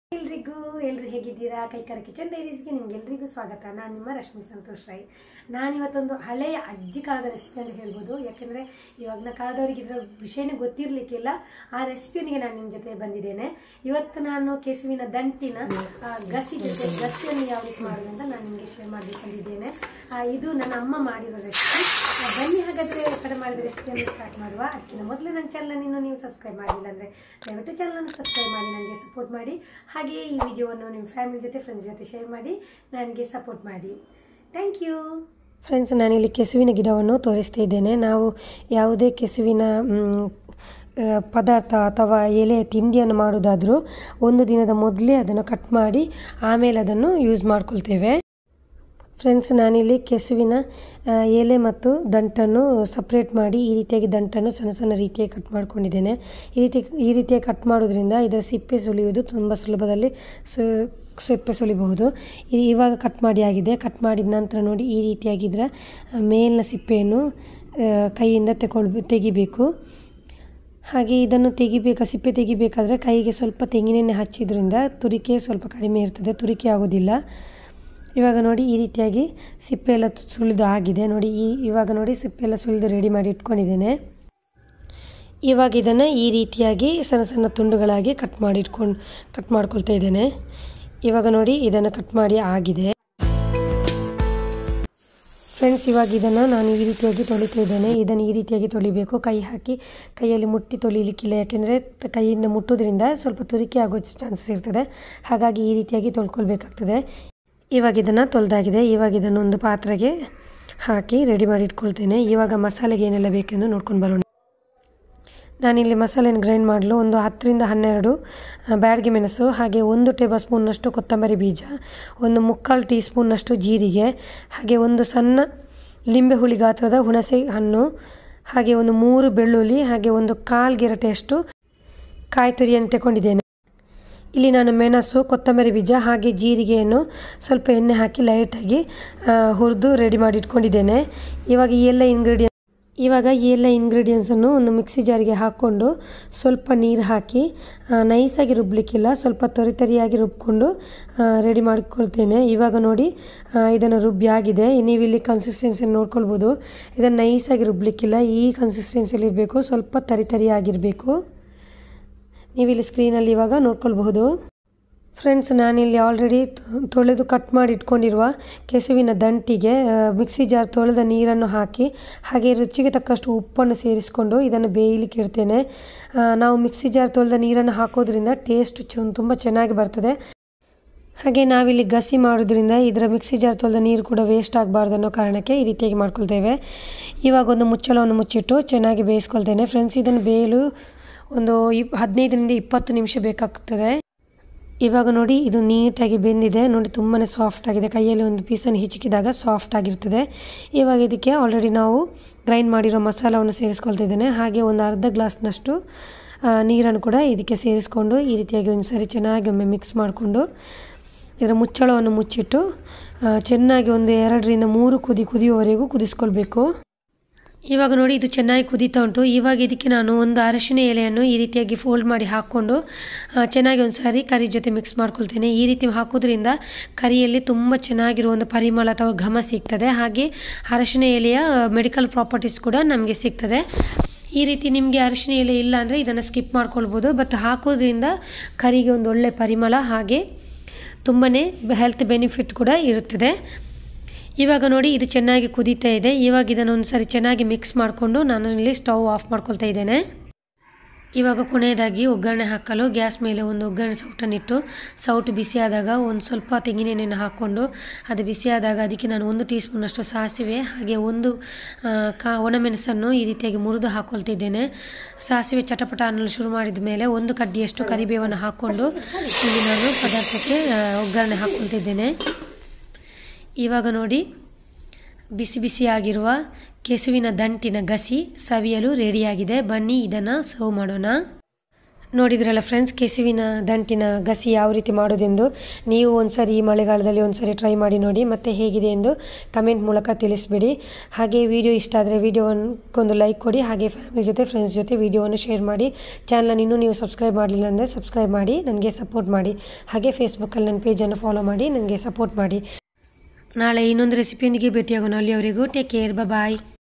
ಎಲ್ರಿಗೂ ಎಲ್ರು ಹೇಗಿದ್ದೀರಾ ಕೈಕರ ಕಿಚನ್ ಡೈರೀಸ್ಗೆ ನಿಮ್ಗೆಲ್ರಿಗೂ ಸ್ವಾಗತ ನಾನು ನಿಮ್ಮ ರಶ್ಮಿ ಸಂತೋಷ್ ರೈ ನಾನಿವತ್ತೊಂದು ಹಳೆಯ ಅಜ್ಜಿ ಕಾಲದ ರೆಸಿಪಿ ಅಂತ ಹೇಳ್ಬೋದು ಯಾಕೆಂದರೆ ಇವಾಗಿನ ಕಾಲದವರಿಗೆ ಇದರ ವಿಷಯನೇ ಗೊತ್ತಿರಲಿಕ್ಕಿಲ್ಲ ಆ ರೆಸಿಪಿಯೊಂದಿಗೆ ನಾನು ನಿಮ್ಮ ಜೊತೆ ಬಂದಿದ್ದೇನೆ ಇವತ್ತು ನಾನು ಕೆಸುವಿನ ದಂಟಿನ ಆ, ಗಸಿ ಜೊತೆ ಗಸಿಯನ್ನು ಯಾವ ರೀತಿ ಮಾಡೋದು ಅಂತ ನಾನು ನಿಮಗೆ ಶೇರ್ ಮಾಡಲಿಕ್ಕೆ ಬಂದಿದ್ದೇನೆ ಆ, ಇದು ನನ್ನ ಅಮ್ಮ ಮಾಡಿರೋ ರೆಸಿಪಿ ಬನ್ನಿ ಹಾಗಾದರೆ ಕಡೆ ಮಾಡಿದ ರೆಸಿಪಿಯನ್ನು ಸ್ಟಾರ್ಟ್ ಮಾಡುವ ಅದಕ್ಕಿಂತ ಮೊದಲು ನನ್ನ ಚಾನಲ್ ಇನ್ನು ನೀವು ಸಬ್ಸ್ಕ್ರೈಬ್ ಮಾಡಿಲ್ಲ ಅಂದರೆ ದಯವಿಟ್ಟು ಚಾನಲನ್ನು ಸಬ್ಸ್ಕ್ರೈಬ್ ಮಾಡಿ ನನಗೆ ಸಪೋರ್ಟ್ ಮಾಡಿ ಹಾಗೆಯೇ ಈ ವಿಡಿಯೋವನ್ನು ನಿಮ್ಮ ಫ್ಯಾಮಿಲಿ ಜೊತೆ ಫ್ರೆಂಡ್ಸ್ ಜೊತೆ ಶೇರ್ ಮಾಡಿ ನನಗೆ ಸಪೋರ್ಟ್ ಮಾಡಿ ಥ್ಯಾಂಕ್ ಯು ಫ್ರೆಂಡ್ಸ್ ನಾನಿಲ್ಲಿ ಕೆಸುವಿನ ಗಿಡವನ್ನು ತೋರಿಸ್ತಾ ಇದ್ದೇನೆ ನಾವು ಯಾವುದೇ ಕೆಸುವಿನ ಮ್, ಆ, ಪದಾರ್ಥ ಅಥವಾ ಎಲೆ ತಿಂಡಿಯನ್ನು ಮಾಡೋದಾದರೂ ಒಂದು ದಿನದ ಮೊದಲೇ ಅದನ್ನು ಕಟ್ ಮಾಡಿ ಆಮೇಲೆ ಅದನ್ನು ಯೂಸ್ ಮಾಡ್ಕೊಳ್ತೇವೆ ಫ್ರೆಂಡ್ಸ್ ನಾನಿಲ್ಲಿ ಕೆಸುವಿನ ಆ, ಎಲೆ ಮತ್ತು ದಂಟನ್ನು ಸಪ್ರೇಟ್ ಮಾಡಿ ಈ ರೀತಿಯಾಗಿ ದಂಟನ್ನು ಸಣ್ಣ ಸಣ್ಣ ರೀತಿಯಾಗಿ ಕಟ್ ಮಾಡ್ಕೊಂಡಿದ್ದೇನೆ ಈ ರೀತಿ ಈ ರೀತಿಯಾಗಿ ಕಟ್ ಮಾಡೋದ್ರಿಂದ ಇದರ ಸಿಪ್ಪೆ ಸುಲಿಯುವುದು ತುಂಬ ಸುಲಭದಲ್ಲಿ ಸು ಸಿಪ್ಪೆ ಸುಲಿಬಹುದು ಇ- ಇವಾಗ ಕಟ್ ಮಾಡಿ ಆಗಿದೆ ಕಟ್ ಮಾಡಿದ ನಂತರ ನೋಡಿ ಈ ರೀತಿಯಾಗಿ ಇದರ ಮೇಲಿನ ಸಿಪ್ಪೆಯನ್ನು ಆ, ಕೈಯಿಂದ ತಗೊಳ್ ತೆಗಿಬೇಕು ಹಾಗೆ ಇದನ್ನು ತೆಗಿಬೇಕು ಸಿಪ್ಪೆ ತೆಗಿಬೇಕಾದ್ರೆ ಕೈಗೆ ಸ್ವಲ್ಪ ತೆಂಗಿನೆಣ್ಣೆ ಹಚ್ಚಿದ್ರಿಂದ ತುರಿಕೆ ಸ್ವಲ್ಪ ಕಡಿಮೆ ಇರ್ತದೆ ತುರಿಕೆ ಆಗೋದಿಲ್ಲ ಇವಾಗ ನೋಡಿ ಈ ರೀತಿಯಾಗಿ ಸಿಪ್ಪೆ ಎಲ್ಲ ಸುಲಿದು ಆಗಿದೆ ನೋಡಿ ಈ ಇವಾಗ ನೋಡಿ ಸಿಪ್ಪೆ ಎಲ್ಲ ಸುಲಿದು ರೆಡಿ ಮಾಡಿ ಇಟ್ಕೊಂಡಿದ್ದೇನೆ ಇವಾಗ ಇದನ್ನು ಈ ರೀತಿಯಾಗಿ ಸಣ್ಣ ಸಣ್ಣ ತುಂಡುಗಳಾಗಿ ಕಟ್ ಮಾಡಿ ಇಟ್ಕೊಂಡು ಕಟ್ ಮಾಡ್ಕೊಳ್ತಾ ಇದ್ದೇನೆ ಇವಾಗ ನೋಡಿ ಇದನ್ನು ಕಟ್ ಮಾಡಿ ಆಗಿದೆ ಫ್ರೆಂಡ್ಸ್ ಇವಾಗ ಇದನ್ನು ನಾನು ಈ ರೀತಿಯಾಗಿ ತೊಳಿತಾ ಇದ್ದೇನೆ ಇದನ್ನು ಈ ರೀತಿಯಾಗಿ ತೊಳಿಬೇಕು ಕೈ ಹಾಕಿ ಕೈಯಲ್ಲಿ ಮುಟ್ಟಿ ತೊಳಿಲಿಕ್ಕಿಲ್ಲ ಯಾಕೆಂದರೆ ತ- ಕೈಯಿಂದ ಮುಟ್ಟೋದ್ರಿಂದ ಸ್ವಲ್ಪ ತುರಿಕೆ ಆಗೋ ಚಾನ್ಸಸ್ ಇರ್ತದೆ ಹಾಗಾಗಿ ಈ ರೀತಿಯಾಗಿ ತೊಳ್ಕೊಳ್ಬೇಕಾಗ್ತದೆ ಇವಾಗ ಇದನ್ನು ತೊಳೆದಾಗಿದೆ ಇವಾಗ ಇದನ್ನು ಒಂದು ಪಾತ್ರೆಗೆ ಹಾಕಿ ರೆಡಿ ಮಾಡಿ ಇಟ್ಕೊಳ್ತೇನೆ ಇವಾಗ ಮಸಾಲೆಗೆ ಏನೆಲ್ಲ ಬೇಕೆಂದು ನೋಡ್ಕೊಂಡು ಬರೋಣ ನಾನಿಲ್ಲಿ ಮಸಾಲೆನ ಗ್ರೈಂಡ್ ಮಾಡಲು ಒಂದು ಹತ್ತರಿಂದ ಹನ್ನೆರಡು ಆ, ಬ್ಯಾಡಗಿ ಮೆಣಸು ಹಾಗೆ ಒಂದು ಟೇಬಲ್ ಸ್ಪೂನ್ನಷ್ಟು ಕೊತ್ತಂಬರಿ ಬೀಜ ಒಂದು ಮುಕ್ಕಾಲು ಟೀ ಸ್ಪೂನ್ನಷ್ಟು ಜೀರಿಗೆ ಹಾಗೆ ಒಂದು ಸಣ್ಣ ಲಿಂಬೆ ಹುಳಿ ಗಾತ್ರದ ಹುಣಸೆ ಹಣ್ಣು ಹಾಗೆ ಒಂದು ಮೂರು ಬೆಳ್ಳುಳ್ಳಿ ಹಾಗೆ ಒಂದು ಕಾಲು ಗೆರಟೆಯಷ್ಟು ಕಾಯಿ ತುರಿಯನ್ನು ತಗೊಂಡಿದ್ದೇನೆ ಇಲ್ಲಿ ನಾನು ಮೆಣಸು ಕೊತ್ತಂಬರಿ ಬೀಜ ಹಾಗೆ ಜೀರಿಗೆಯನ್ನು ಸ್ವಲ್ಪ ಎಣ್ಣೆ ಹಾಕಿ ಲೈಟಾಗಿ ಹುರಿದು ರೆಡಿ ಮಾಡಿ ಇಟ್ಕೊಂಡಿದ್ದೇನೆ ಇವಾಗ ಈ ಎಲ್ಲ ಇಂಗ್ರೀಡಿಯೆಂಟ್ ಇವಾಗ ಈ ಎಲ್ಲ ಇಂಗ್ರೀಡಿಯೆಂಟ್ಸನ್ನು ಒಂದು ಮಿಕ್ಸಿ ಜಾರಿಗೆ ಹಾಕ್ಕೊಂಡು ಸ್ವಲ್ಪ ನೀರು ಹಾಕಿ ಆ, ನೈಸಾಗಿ ರುಬ್ಬಲಿಕ್ಕಿಲ್ಲ ಸ್ವಲ್ಪ ತರಿ ತರಿಯಾಗಿ ರುಬ್ಕೊಂಡು ರೆಡಿ ಮಾಡ್ಕೊಳ್ತೇನೆ ಇವಾಗ ನೋಡಿ ಆ, ಇದನ್ನು ರುಬ್ಬಿ ಆಗಿದೆ ನೀವು ಇಲ್ಲಿ ಕನ್ಸಿಸ್ಟೆನ್ಸಿ ನೋಡ್ಕೊಳ್ಬೋದು ಇದನ್ನು ನೈಸಾಗಿ ರುಬ್ಬಲಿಕ್ಕಿಲ್ಲ ಈ ಕನ್ಸಿಸ್ಟೆನ್ಸಿಯಲ್ಲಿ ಇರಬೇಕು ಸ್ವಲ್ಪ ತರಿ ತರಿಯಾಗಿರಬೇಕು ನೀವಿಲ್ಲಿ ಸ್ಕ್ರೀನಲ್ಲಿ ಇವಾಗ ನೋಡ್ಕೊಳ್ಬಹುದು ಫ್ರೆಂಡ್ಸ್ ನಾನಿಲ್ಲಿ ಆಲ್ರೆಡಿ ತೊಳೆದು ಕಟ್ ಮಾಡಿ ಇಟ್ಕೊಂಡಿರುವ ಕೆಸುವಿನ ದಂಟಿಗೆ ಆ, ಮಿಕ್ಸಿ ಜಾರ್ ತೊಳೆದ ನೀರನ್ನು ಹಾಕಿ ಹಾಗೆ ರುಚಿಗೆ ತಕ್ಕಷ್ಟು ಉಪ್ಪನ್ನು ಸೇರಿಸಿಕೊಂಡು ಇದನ್ನು ಬೇಯಲಿಕ್ಕೆ ಇಡ್ತೇನೆ ಆ, ನಾವು ಮಿಕ್ಸಿ ಜಾರ್ ತೊಳೆದ ನೀರನ್ನು ಹಾಕೋದ್ರಿಂದ ಟೇಸ್ಟ್ ಚು ತುಂಬ ಚೆನ್ನಾಗಿ ಬರ್ತದೆ ಹಾಗೆ ನಾವಿಲ್ಲಿ ಗಸಿ ಮಾಡೋದ್ರಿಂದ ಇದರ ಮಿಕ್ಸಿ ಜಾರ್ ತೊಳೆದ ನೀರು ಕೂಡ ವೇಸ್ಟ್ ಆಗಬಾರ್ದು ಅನ್ನೋ ಕಾರಣಕ್ಕೆ ಈ ರೀತಿಯಾಗಿ ಮಾಡ್ಕೊಳ್ತೇವೆ ಇವಾಗ ಒಂದು ಮುಚ್ಚಳವನ್ನು ಮುಚ್ಚಿಟ್ಟು ಚೆನ್ನಾಗಿ ಬೇಯಿಸ್ಕೊಳ್ತೇನೆ ಫ್ರೆಂಡ್ಸ್ ಇದನ್ನು ಬೇಯಲು ಒಂದು ಇಪ್ ಹದಿನೈದರಿಂದ ಇಪ್ಪತ್ತು ನಿಮಿಷ ಬೇಕಾಗ್ತದೆ ಇವಾಗ ನೋಡಿ ಇದು ನೀಟಾಗಿ ಬೆಂದಿದೆ ನೋಡಿ ತುಂಬಾ ಸಾಫ್ಟ್ ಆಗಿದೆ ಕೈಯಲ್ಲಿ ಒಂದು ಪೀಸನ್ನು ಹಿಚಕಿದಾಗ ಸಾಫ್ಟ್ ಆಗಿರ್ತದೆ ಇವಾಗ ಇದಕ್ಕೆ ಆಲ್ರೆಡಿ ನಾವು ಗ್ರೈಂಡ್ ಮಾಡಿರೋ ಮಸಾಲವನ್ನು ಸೇರಿಸ್ಕೊಳ್ತಾ ಇದ್ದೇನೆ ಹಾಗೆ ಒಂದು ಅರ್ಧ ಗ್ಲಾಸ್ನಷ್ಟು ಆ, ನೀರನ್ನು ಕೂಡ ಇದಕ್ಕೆ ಸೇರಿಸ್ಕೊಂಡು ಈ ರೀತಿಯಾಗಿ ಒಂದು ಸರಿ ಚೆನ್ನಾಗಿ ಒಮ್ಮೆ ಮಿಕ್ಸ್ ಮಾಡಿಕೊಂಡು ಇದರ ಮುಚ್ಚಳವನ್ನು ಮುಚ್ಚಿಟ್ಟು ಆ, ಚೆನ್ನಾಗಿ ಒಂದು ಎರಡರಿಂದ ಮೂರು ಕುದಿ ಕುದಿಯುವವರೆಗೂ ಕುದಿಸ್ಕೊಳ್ಬೇಕು ಇವಾಗ ನೋಡಿ ಇದು ಚೆನ್ನಾಗಿ ಕುದೀತಾ ಉಂಟು ಇವಾಗ ಇದಕ್ಕೆ ನಾನು ಒಂದು ಅರಶಿನ ಎಲೆಯನ್ನು ಈ ರೀತಿಯಾಗಿ ಫೋಲ್ಡ್ ಮಾಡಿ ಹಾಕ್ಕೊಂಡು ಆ, ಚೆನ್ನಾಗಿ ಒಂದು ಸಾರಿ ಕರಿ ಜೊತೆ ಮಿಕ್ಸ್ ಮಾಡ್ಕೊಳ್ತೇನೆ ಈ ರೀತಿ ಹಾಕೋದ್ರಿಂದ ಕರಿಯಲ್ಲಿ ತುಂಬ ಚೆನ್ನಾಗಿರುವ ಒಂದು ಪರಿಮಳ ಅಥವಾ ಘಮ ಸಿಗ್ತದೆ ಹಾಗೆ ಅರಶಿನ ಎಲೆಯ ಮೆಡಿಕಲ್ ಪ್ರಾಪರ್ಟೀಸ್ ಕೂಡ ನಮಗೆ ಸಿಗ್ತದೆ ಈ ರೀತಿ ನಿಮಗೆ ಅರಿಶಿನ ಎಲೆ ಇಲ್ಲ ಅಂದರೆ ಇದನ್ನು ಸ್ಕಿಪ್ ಮಾಡ್ಕೊಳ್ಬೋದು ಬಟ್ ಹಾಕೋದ್ರಿಂದ ಕರಿಗೆ ಒಂದು ಒಳ್ಳೆ ಪರಿಮಳ ಹಾಗೆ ತುಂಬಾ ಹೆಲ್ತ್ ಬೆನಿಫಿಟ್ ಕೂಡ ಇರುತ್ತದೆ ಇವಾಗ ನೋಡಿ ಇದು ಚೆನ್ನಾಗಿ ಕುದೀತಾ ಇದೆ ಇವಾಗ ಇದನ್ನು ಒಂದು ಸರಿ ಚೆನ್ನಾಗಿ ಮಿಕ್ಸ್ ಮಾಡಿಕೊಂಡು ನಾನು ಇಲ್ಲಿ ಸ್ಟವ್ ಆಫ್ ಮಾಡ್ಕೊಳ್ತಾ ಇದ್ದೇನೆ ಇವಾಗ ಕೊನೆಯದಾಗಿ ಒಗ್ಗರಣೆ ಹಾಕಲು ಗ್ಯಾಸ್ ಮೇಲೆ ಒಂದು ಒಗ್ಗರಣೆ ಸೌಟನ್ನಿಟ್ಟು ಸೌಟು ಬಿಸಿಯಾದಾಗ ಒಂದು ಸ್ವಲ್ಪ ತೆಂಗಿನೆಣ್ಣೆಯನ್ನು ಹಾಕ್ಕೊಂಡು ಅದು ಬಿಸಿಯಾದಾಗ ಅದಕ್ಕೆ ನಾನು ಒಂದು ಟೀ ಸ್ಪೂನಷ್ಟು ಸಾಸಿವೆ ಹಾಗೆ ಒಂದು ಆ, ಕಾ ಒಣಮೆಣಸನ್ನು ಈ ರೀತಿಯಾಗಿ ಮುರಿದು ಹಾಕ್ಕೊಳ್ತಿದ್ದೇನೆ ಸಾಸಿವೆ ಚಟಪಟ ಅನ್ನಲು ಶುರು ಮಾಡಿದ ಮೇಲೆ ಒಂದು ಕಡ್ಡಿಯಷ್ಟು ಕರಿಬೇವನ್ನು ಹಾಕ್ಕೊಂಡು ಇಲ್ಲಿ ನಾನು ಪದಾರ್ಥಕ್ಕೆ ಆ, ಒಗ್ಗರಣೆ ಹಾಕ್ಕೊಳ್ತಿದ್ದೇನೆ ಇವಾಗ ನೋಡಿ ಬಿಸಿ ಬಿಸಿಯಾಗಿರುವ ಕೆಸುವಿನ ದಂಟಿನ ಗಸಿ ಸವಿಯಲು ರೆಡಿಯಾಗಿದೆ ಬನ್ನಿ ಇದನ್ನು ಸರ್ವ್ ಮಾಡೋಣ ನೋಡಿದ್ರಲ್ಲ ಫ್ರೆಂಡ್ಸ್ ಕೆಸುವಿನ ದಂಟಿನ ಗಸಿ ಯಾವ ರೀತಿ ಮಾಡೋದೆಂದು ನೀವು ಒಂದ್ಸರಿ ಈ ಮಳೆಗಾಲದಲ್ಲಿ ಒಂದ್ಸರಿ ಟ್ರೈ ಮಾಡಿ ನೋಡಿ ಮತ್ತೆ ಹೇಗಿದೆ ಎಂದು ಕಮೆಂಟ್ ಮೂಲಕ ತಿಳಿಸ್ಬಿಡಿ ಹಾಗೆ ವಿಡಿಯೋ ಇಷ್ಟ ಆದರೆ ವಿಡಿಯೋವನ್ಗೊಂದು ಲೈಕ್ ಕೊಡಿ ಹಾಗೆ ಫ್ಯಾಮಿಲಿ ಜೊತೆ ಫ್ರೆಂಡ್ಸ್ ಜೊತೆ ವಿಡಿಯೋವನ್ನು ಶೇರ್ ಮಾಡಿ ಚಾನಲನ್ನು ಇನ್ನೂ ನೀವು ಸಬ್ಸ್ಕ್ರೈಬ್ ಮಾಡಲಿಲ್ಲ ಅಂದರೆ ಸಬ್ಸ್ಕ್ರೈಬ್ ಮಾಡಿ ನನಗೆ ಸಪೋರ್ಟ್ ಮಾಡಿ ಹಾಗೆ ಫೇಸ್ಬುಕ್ಕಲ್ಲಿ ನನ್ನ ಪೇಜನ್ನು ಫಾಲೋ ಮಾಡಿ ನನಗೆ ಸಪೋರ್ಟ್ ಮಾಡಿ ನಾಳೆ ಇನ್ನೊಂದು ರೆಸಿಪಿಯೊಂದಿಗೆ ಭೇಟಿಯಾಗೋಣ ಅಲ್ಲಿಯವರೆಗೂ ಟೇಕ್ ಕೇರ್ ಬಾಯ್